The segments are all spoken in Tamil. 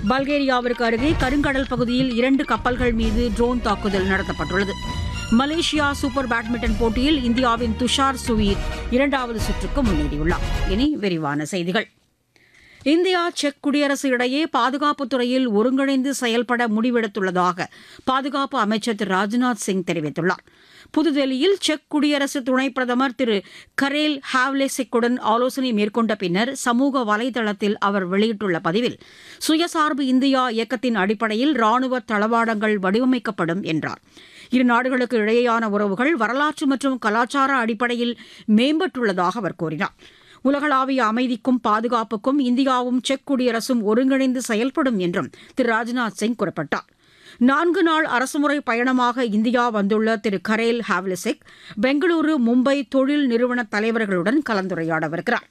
பல்கேரியாவிற்கு அருகே கருங்கடல் பகுதியில் இரண்டு கப்பல்கள் மீது ட்ரோன் தாக்குதல் நடத்தப்பட்டுள்ளது மலேசியா சூப்பர் பேட்மிண்டன் போட்டியில் இந்தியாவின் துஷார் சுவீர் இரண்டாவது சுற்றுக்கு முன்னேறியுள்ளார் இனி விரிவான செய்திகள் இந்தியா செக் குடியரசு இடையே பாதுகாப்புத் துறையில் ஒருங்கிணைந்து செயல்பட முடிவெடுத்துள்ளதாக பாதுகாப்பு அமைச்சர் திரு ராஜ்நாத் சிங் தெரிவித்துள்ளார் புதுதில்லியில் செக் குடியரசு துணைப் பிரதமர் திரு கரேல் ஹாவ்லேசிக்குடன் ஆலோசனை மேற்கொண்ட பின்னர் சமூக வலைதளத்தில் அவர் வெளியிட்டுள்ள பதிவில் சுயசார்பு இந்தியா இயக்கத்தின் அடிப்படையில் ராணுவ தளவாடங்கள் வடிவமைக்கப்படும் என்றார் இரு நாடுகளுக்கு இடையேயான உறவுகள் வரலாற்று மற்றும் கலாச்சார அடிப்படையில் மேம்பட்டுள்ளதாக அவர் கூறினார் உலகளாவிய அமைதிக்கும் பாதுகாப்புக்கும் இந்தியாவும் செக் குடியரசும் ஒருங்கிணைந்து செயல்படும் என்றும் திரு ராஜ்நாத் சிங் குறிப்பிட்டார் நான்கு நாள் அரசுமுறை பயணமாக இந்தியா வந்துள்ள திரு கரேல் ஹாவ்லிசிக் பெங்களூரு மும்பை தொழில் நிறுவன தலைவர்களுடன் கலந்துரையாடவிருக்கிறார்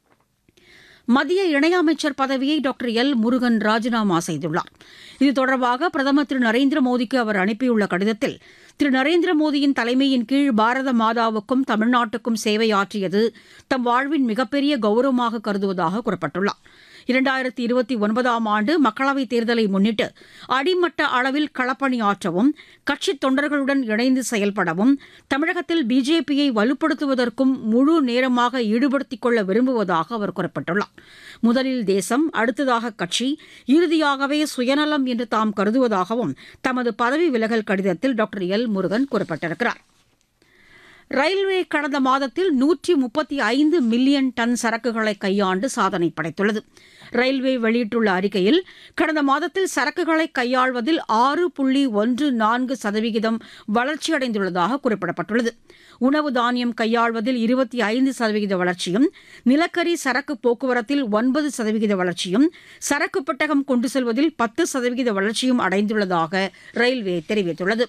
மத்திய இணையமைச்சர் பதவியை டாக்டர் எல் முருகன் ராஜினாமா செய்துள்ளார் இது தொடர்பாக பிரதமர் திரு நரேந்திர மோடிக்கு அவர் அனுப்பியுள்ள கடிதத்தில் திரு நரேந்திர மோடியின் தலைமையின் கீழ் பாரத மாதாவுக்கும் தமிழ்நாட்டுக்கும் சேவையாற்றியது தம் வாழ்வின் மிகப்பெரிய கௌரவமாக கருதுவதாக குறிப்பிட்டுள்ளார் இரண்டாயிரத்தி இருபத்தி ஒன்பதாம் ஆண்டு மக்களவைத் தேர்தலை முன்னிட்டு அடிமட்ட அளவில் களப்பணியாற்றவும் கட்சித் தொண்டர்களுடன் இணைந்து செயல்படவும் தமிழகத்தில் பிஜேபியை வலுப்படுத்துவதற்கும் முழு நேரமாக ஈடுபடுத்திக் கொள்ள விரும்புவதாக அவர் குறிப்பிட்டுள்ளார் முதலில் தேசம் அடுத்ததாக கட்சி இறுதியாகவே சுயநலம் என்று தாம் கருதுவதாகவும் தமது பதவி விலகல் கடிதத்தில் டாக்டர் எல் முருகன் குறிப்பிட்டிருக்கிறார் ரயில்வே கடந்த மாதத்தில் நூற்றி முப்பத்தி ஐந்து மில்லியன் டன் சரக்குகளை கையாண்டு சாதனை படைத்துள்ளது ரயில்வே வெளியிட்டுள்ள அறிக்கையில் கடந்த மாதத்தில் சரக்குகளை கையாள்வதில் ஆறு புள்ளி ஒன்று நான்கு சதவிகிதம் வளர்ச்சியடைந்துள்ளதாக குறிப்பிடப்பட்டுள்ளது உணவு தானியம் கையாள்வதில் இருபத்தி ஐந்து சதவிகித வளர்ச்சியும் நிலக்கரி சரக்கு போக்குவரத்தில் ஒன்பது சதவிகித வளர்ச்சியும் சரக்கு பெட்டகம் கொண்டு செல்வதில் பத்து சதவிகித வளர்ச்சியும் அடைந்துள்ளதாக ரயில்வே தெரிவித்துள்ளது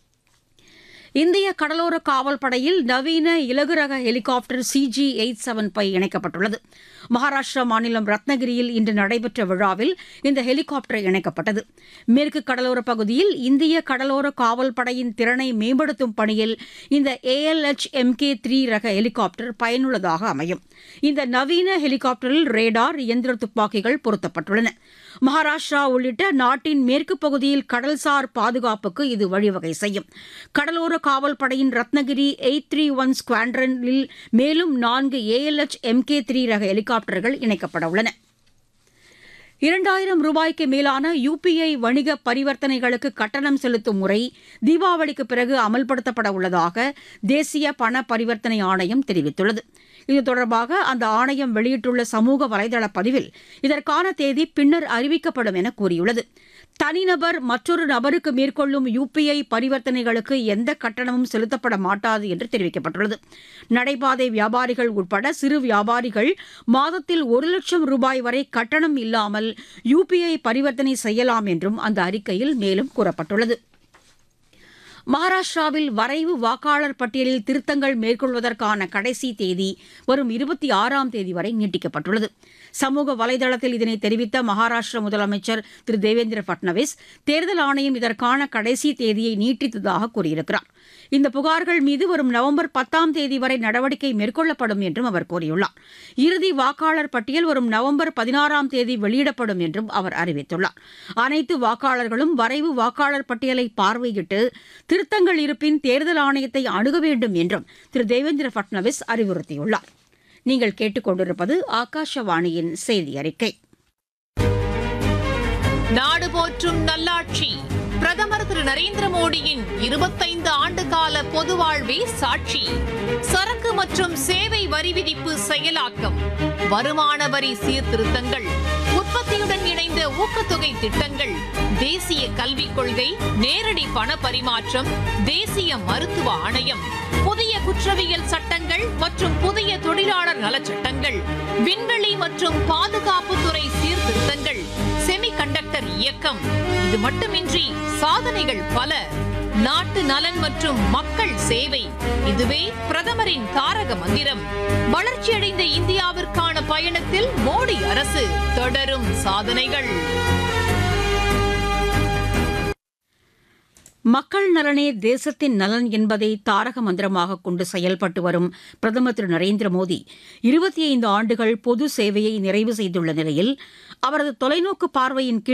இந்திய கடலோர காவல் படையில் நவீன இலகு ரக ஹெலிகாப்டர் சிஜி எயிட் செவன் பை இணைக்கப்பட்டுள்ளது மகாராஷ்டிரா மாநிலம் ரத்னகிரியில் இன்று நடைபெற்ற விழாவில் இந்த ஹெலிகாப்டர் இணைக்கப்பட்டது மேற்கு கடலோர பகுதியில் இந்திய கடலோர காவல் படையின் திறனை மேம்படுத்தும் பணியில் இந்த ஏஎல்எச் எம்கே த்ரீ ரக ஹெலிகாப்டர் பயனுள்ளதாக அமையும் இந்த நவீன ஹெலிகாப்டரில் ரேடார் இயந்திர துப்பாக்கிகள் பொருத்தப்பட்டுள்ளன மகாராஷ்டிரா உள்ளிட்ட நாட்டின் மேற்கு பகுதியில் கடல்சார் பாதுகாப்புக்கு இது வழிவகை செய்யும் கடலோர காவல் படையின் ரத்னகிரி எயிட் த்ரீ ஒன் ஸ்குவாட்ரனில் மேலும் நான்கு ஏஎல்எச் எம்கே த்ரீ ரக ஹெலிகாப்டர்கள் இணைக்கப்பட உள்ளன இரண்டாயிரம் ரூபாய்க்கு மேலான யுபிஐ வணிக பரிவர்த்தனைகளுக்கு கட்டணம் செலுத்தும் முறை தீபாவளிக்கு பிறகு அமல்படுத்தப்பட உள்ளதாக தேசிய பண பரிவர்த்தனை ஆணையம் தெரிவித்துள்ளது இது தொடர்பாக அந்த ஆணையம் வெளியிட்டுள்ள சமூக வலைதள பதிவில் இதற்கான தேதி பின்னர் அறிவிக்கப்படும் என கூறியுள்ளது தனிநபர் மற்றொரு நபருக்கு மேற்கொள்ளும் யுபிஐ பரிவர்த்தனைகளுக்கு எந்த கட்டணமும் செலுத்தப்பட மாட்டாது என்று தெரிவிக்கப்பட்டுள்ளது நடைபாதை வியாபாரிகள் உட்பட சிறு வியாபாரிகள் மாதத்தில் ஒரு லட்சம் ரூபாய் வரை கட்டணம் இல்லாமல் யுபிஐ பரிவர்த்தனை செய்யலாம் என்றும் அந்த அறிக்கையில் மேலும் கூறப்பட்டுள்ளது மகாராஷ்டிராவில் வரைவு வாக்காளர் பட்டியலில் திருத்தங்கள் மேற்கொள்வதற்கான கடைசி தேதி வரும் இருபத்தி ஆறாம் தேதி வரை நீட்டிக்கப்பட்டுள்ளது சமூக வலைதளத்தில் இதனை தெரிவித்த மகாராஷ்டிர முதலமைச்சர் திரு தேவேந்திர பட்னவிஸ் தேர்தல் ஆணையம் இதற்கான கடைசி தேதியை நீட்டித்ததாக கூறியிருக்கிறார் இந்த புகார்கள் மீது வரும் நவம்பர் பத்தாம் தேதி வரை நடவடிக்கை மேற்கொள்ளப்படும் என்றும் அவர் கூறியுள்ளார் இறுதி வாக்காளர் பட்டியல் வரும் நவம்பர் பதினாறாம் தேதி வெளியிடப்படும் என்றும் அவர் அறிவித்துள்ளார் அனைத்து வாக்காளர்களும் வரைவு வாக்காளர் பட்டியலை பார்வையிட்டு திருத்தங்கள் இருப்பின் தேர்தல் ஆணையத்தை அணுக வேண்டும் என்றும் திரு தேவேந்திர பட்னவிஸ் அறிவுறுத்தியுள்ளார் நீங்கள் கேட்டுக்கொண்டிருப்பது ஆகாஷவாணியின் செய்தி அறிக்கை நாடு போற்றும் நல்லாட்சி பிரதமர் திரு நரேந்திர மோடியின் இருபத்தைந்து ஆண்டு கால பொது வாழ்வே சாட்சி சரக்கு மற்றும் சேவை வரி விதிப்பு செயலாக்கம் வருமான வரி சீர்திருத்தங்கள் உற்பத்தியுடன் இணைந்த ஊக்கத்தொகை திட்டங்கள் தேசிய கல்விக் கொள்கை நேரடி பண பரிமாற்றம் தேசிய மருத்துவ ஆணையம் புதிய குற்றவியல் சட்டங்கள் மற்றும் புதிய தொழிலாளர் நலச்சட்டங்கள் விண்வெளி மற்றும் பாதுகாப்புத்துறை சீர்திருத்தங்கள் செமிகண்டக்டர் இயக்கம் இது மட்டுமின்றி சாதனைகள் பல நாட்டு நலன் மற்றும் மக்கள் சேவை இதுவே பிரதமரின் தாரக மந்திரம் வளர்ச்சியடைந்த இந்தியாவிற்கான பயணத்தில் மோடி அரசு தொடரும் சாதனைகள் மக்கள் நலனே தேசத்தின் நலன் என்பதை தாரக மந்திரமாக கொண்டு செயல்பட்டு வரும் பிரதமர் திரு நரேந்திர மோடி இருபத்தி ஐந்து ஆண்டுகள் பொது சேவையை நிறைவு செய்துள்ள நிலையில் அவரது தொலைநோக்கு பார்வையின் கீழ்